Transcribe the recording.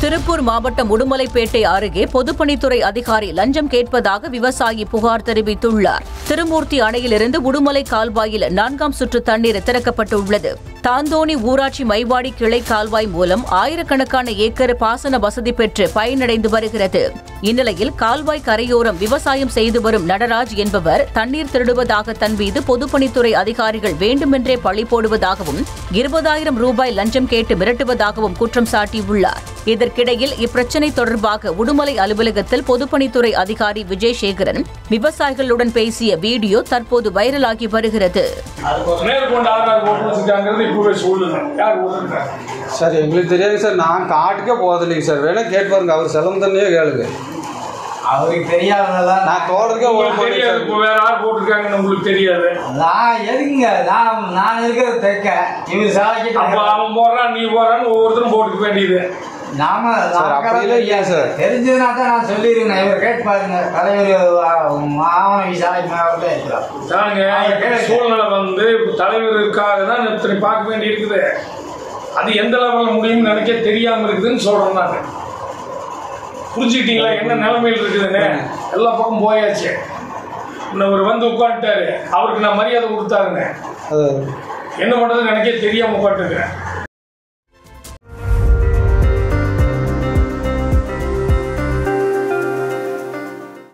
திருப்பூர் மாவட்டம் உடுமலைப்பேட்டை அருகே பொதுப்பணித்துறை அதிகாரி லஞ்சம் கேட்பதாக விவசாயி புகார் தெரிவித்துள்ளார் திருமூர்த்தி அணையிலிருந்து உடுமலை கால்வாயில் நான்காம் சுற்று தண்ணீர் திறக்கப்பட்டுள்ளது தாந்தோணி ஊராட்சி மைவாடி கிளை கால்வாய் மூலம் ஆயிரக்கணக்கான ஏக்கர் பாசன வசதி பெற்று பயனடைந்து வருகிறது இந்நிலையில் கால்வாய் கரையோரம் விவசாயம் செய்து வரும் நடராஜ் என்பவர் தண்ணீர் திருடுவதாக தன் மீது பொதுப்பணித்துறை அதிகாரிகள் வேண்டுமென்றே பழி போடுவதாகவும் இருபதாயிரம் ரூபாய் லஞ்சம் கேட்டு மிரட்டுவதாகவும் குற்றம் சாட்டியுள்ளார் இதற்கிடையில் இப்பிரச்சினை தொடர்பாக உடுமலை அலுவலகத்தில் பொதுப்பணித்துறை அதிகாரி விஜயசேகரன் விவசாயிகளுடன் பேசிய வீடியோ தற்போது வைரலாகி வருகிறது மேற்கொண்டு ஆறாறு ஓட்டு வச்சிருக்காங்கிறது இப்பவே சொல்லுங்க யார் ஓட்டுங்க சார் எங்களுக்கு தெரியாது சார் நான் காட்டுக்கே போகிறதில்லைங்க சார் வேணா கேட்டு பாருங்க அவர் செலவு தண்ணியே கேளுங்க அவருக்கு தெரியாததான் நான் தோட்டத்துக்கே ஓட உங்களுக்கு மாட்டேங்க தெரியாது சார் இப்போ வேற யார் போட்டிருக்காங்கன்னு உங்களுக்கு தெரியாது நான் எதுக்குங்க நான் நான் இருக்கிறது தெற்க இவர் அப்ப சாலைக்கிட்ட அவன் போடுறான் நீ போடுறான்னு ஒவ்வொருத்தரும் போட்டுக்க வேண்டியது நாம சார், அப்படிலாம் இல்லையா சார்? தெரிஞ்சதுனா தான் நான் சொல்லிருக்கேன் இவர் கேட்டு பாருங்க தலைவர் மாவன சாலை மாவட்டத்தில் இருக்கிறார் தானுங்க சூழ்நிலை வந்து இப்ப தலைவருக்காக தான் இத்தனை பார்க்க வேண்டி இருக்குது அது எந்த லெவலில் முடியும்னு நினைக்க தெரியாம இருக்குதுன்னு சொல்றேன் நான் புரிஞ்சுக்கிட்டீங்களா என்ன நிலைமையில் இருக்குதுன்னு எல்லா பக்கம் போயாச்சு இன்னொரு வந்து உட்காந்துட்டாரு அவருக்கு நான் மரியாதை கொடுத்தாருங்க அது என்ன பண்றதுன்னு எனக்கே தெரியாம உட்காந்துருக்கேன்